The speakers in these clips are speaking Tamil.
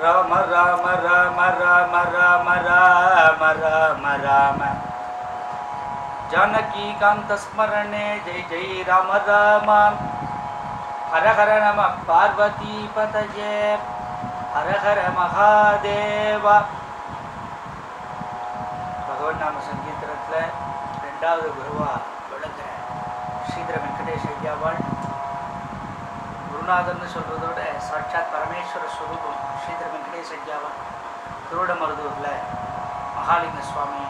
ராம ராம ராம ராம ராம ராம ராம ராம ஜானகி காந்த ஸ்மரணே ஜெய் ஜெய் ராம ராம ஹர ஹர நம பார்வதி பதயே ஹர ஹர மகாதேவா பகவன் நாம சங்கீர்த்தனத்தில் ரெண்டாவது குருவா விளங்குற ஸ்ரீதர வெங்கடேஷ் ஐயாவாள் குருநாதர்னு சொல்றதோட சாட்சாத் பரமேஸ்வர ஸ்வரூபம் ஸ்ரீதர வெங்கடேஷ் ஐயாவாள் திருவிடமருதூரில் மகாலிங்க சுவாமி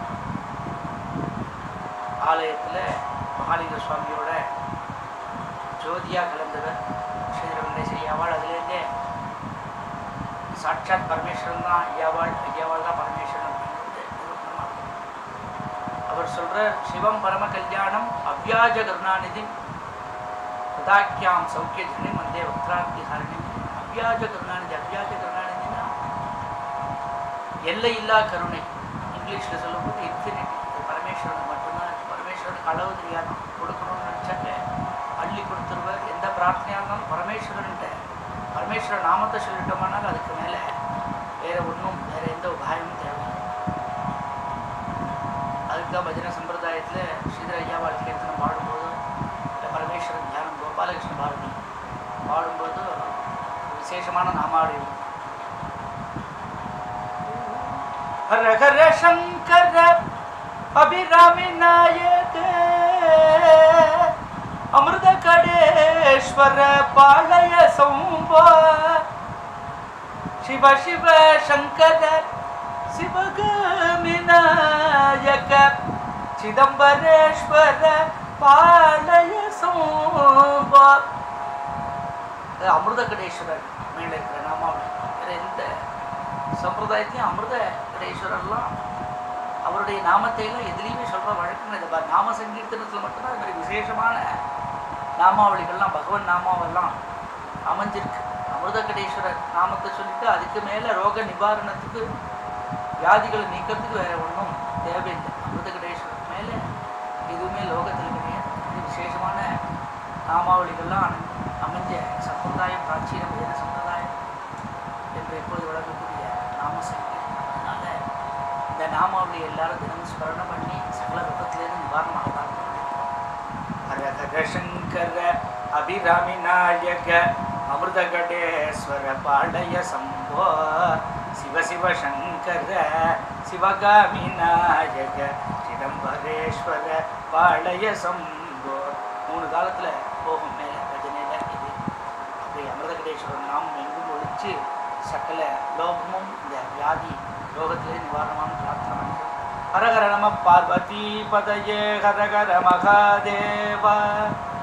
ஆலயத்தில் மகாலிங்க சுவாமியோட ஜோதியாக கலந்தவர் ஸ்ரீதர வெங்கடேஷ் ஐயாவாள் அதுலேருந்தே சாட்சாத் பரமேஸ்வரன் தான் ஐயாவாள் ஐயாவாள் தான் பரமேஸ்வரன் அப்படிங்கிறது நிரூபணமா இருக்கு. அவர் சொல்ற சிவம் பரம கல்யாணம் அவ்யாஜ கருணாநிதி ததாக்கியாம் சௌக்கிய ஜனி மந்தே வக்ராந்தி ஹரணி அவ்யாஜ கருணாநிதி அவ்யாஜ கருணாநிதினா எல்லை இல்லா கருணை இங்கிலீஷில் சொல்லும்போது இன்ஃபினிட்டி பரமேஸ்வரனுக்கு மட்டும்தான் இருக்கு. பரமேஸ்வரனுக்கு அளவு தெரியாது கொடுக்கணும்னு நினச்சாக்க அள்ளி கொடுத்துருவார் எந்த பிரார்த்தனையாக இருந்தாலும் பரமேஸ்வரன்ட்ட பரமேஸ்வரன் நாமத்தை சொல்லிட்டோம்னாலும் அதுக்கு மேலே வேற ஒன்றும் வேற எந்த உபாயமும் தேவையில்லை அதுக்கு தான் பஜனை சம்பிரதாயத்தில் ஸ்ரீதர ஐயாவாள் கீர்த்தனம் பாடும்போது இல்லை பரமேஸ்வரன் தியானம் கோபாலகிருஷ்ண பாரதி பாடும்போது ஒரு விசேஷமான நாமாவளி உண்டு. ஹர ஹர சங்கர அபிராமி நாயக அமிர்த கடேஸ்வர பாலய சௌம்பா ಶಿವ ಶಿವ ಶಂಕರ ಶಿವಗಾಮಿ ನಾಯಕ ಚಿದಂಬರೇಶ್ವರ ಪಾಲಯ சோம்ப அமிர்த கடேஸ்வரர் மேலே இருக்கிற நாமாவளி வேற எந்த சம்பிரதாயத்தையும் அமிர்த கடேஸ்வரர்லாம் அவருடைய நாமத்தை எல்லாம் எதுலேயுமே சொல்கிற வழக்கம் இந்த ப- நாம சங்கீர்த்தனத்தில் மட்டும்தான் அது மாதிரி விசேஷமான நாமாவளிகள்லாம் பகவன் நாமாவெல்லாம் அமைஞ்சிருக்கு அமிர்தகடேஸ்வரர் நாமத்தை சொல்லிட்டு அதுக்கு மேலே ரோக நிவாரணத்துக்கு வியாதிகளை நீக்கிறதுக்கு வேற ஒன்றும் தேவையில்லை அமிர்தகடேஸ்வரர் மேலே எதுவுமே லோகத்தில் கிடையாது இது விசேஷமான நாமாவளிகள்லாம் அமை- அமைஞ்ச சம்பிரதாயம் பிராச்சீன பஜன சம்பிரதாயம் என்று எப்போது வழங்கக்கூடிய நாம சங்கீர்த்தனம் அதனால இந்த நாமாவளி எல்லாரும் தினமும் ஸ்மரணம் பண்ணி சகல விபத்திலேருந்து நிவாரணமாக பார்க்கணும் ஹர ஹர சங்கர அபிராமி நாயக அமிர்தகடேஸ்வர பாடய சம்போ சிவ சிவ சங்கர சிவகாமி நாயக சிதம்பரேஸ்வர பாடய சம்போ மூணு காலத்தில் போகும் மேலே பஜனையில் இது அப்படி அமிர்தகடேஸ்வரன் நாமம் எங்கும் ஒழிச்சு சகல லோகமும் இந்த வியாதி லோகத்திலே நிவாரணமான பிரார்த்தனை பண்ணிக்கிறோம் ஹரஹர நம பார்வதி பதயே ஹரஹர மகாதேவா